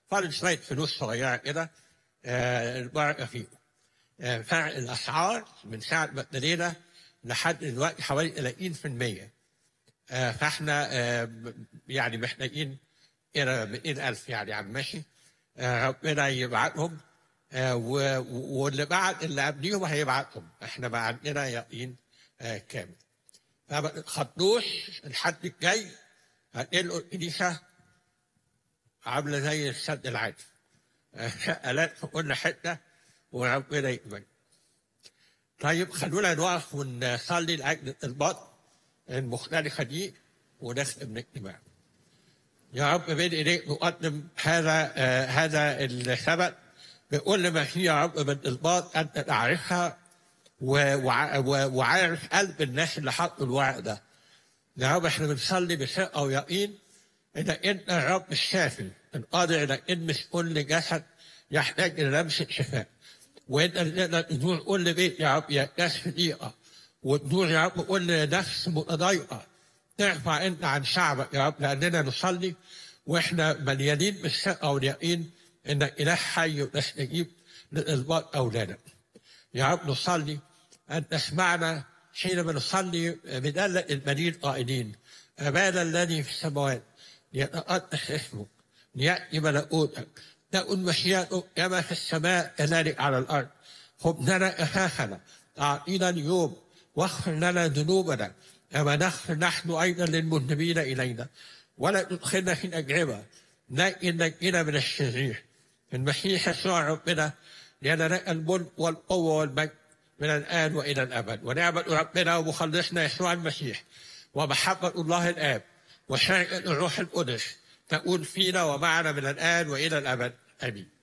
فاضل شويه فلوس صغيره كده آه، البركه فيهم آه، فرق الاسعار من ساعه ما ابتدينا لحد دلوقتي حوالي 30% آه، فاحنا آه، ب- يعني محتاجين الى 200000 يعني عم ماشي آه، ربنا يبعتهم آه، و- و- واللي بعد اللي قبليهم هيبعتهم احنا بقى عندنا يقين آه، كامل فما تخطوش الحد الجاي هتلقوا الكنيسه عامله زي السد العالي آلات في كل حته وربنا يقبل طيب خلونا نقف ونصلي لاجل البطن المختلفه دي ونختم الاجتماع يا رب بين ايديك نقدم هذا آه هذا السبت بكل ما فيه يا رب من الباط انت تعرفها و- وع- و- وعارف قلب الناس اللي حطوا الورق ده يا رب احنا بنصلي بثقه ويقين انك انت الرب الشافي القادر انك تلمس كل جسد يحتاج الى لمسه شفاء وانت اللي تقدر تزور كل بيت يا رب يحتاج في دقيقه وتزور يا رب كل نفس متضايقه ترفع انت عن شعبك يا رب لاننا نصلي واحنا مليانين بالثقه واليقين انك اله حي وتستجيب لاطلاق اولادك يا رب نصلي أن تسمعنا حينما نصلي بدلة المدين قائلين أبانا الذي في السماوات ليتقدس اسمك ليأتي ملكوتك تكن مشيئتك كما في السماء كذلك على الأرض خبزنا أساسنا أعطينا اليوم واغفر لنا ذنوبنا كما نغفر نحن أيضا للمذنبين إلينا ولا تدخلنا في الأجربة لكن نجنا من الشرير المسيح يسوع ربنا لأن لك الملك والقوة والمجد من الآن وإلى الأبد ونعمة ربنا ومخلصنا يسوع المسيح ومحبة الله الآب وشركة الروح القدس تكون فينا ومعنا من الآن وإلى الأبد آمين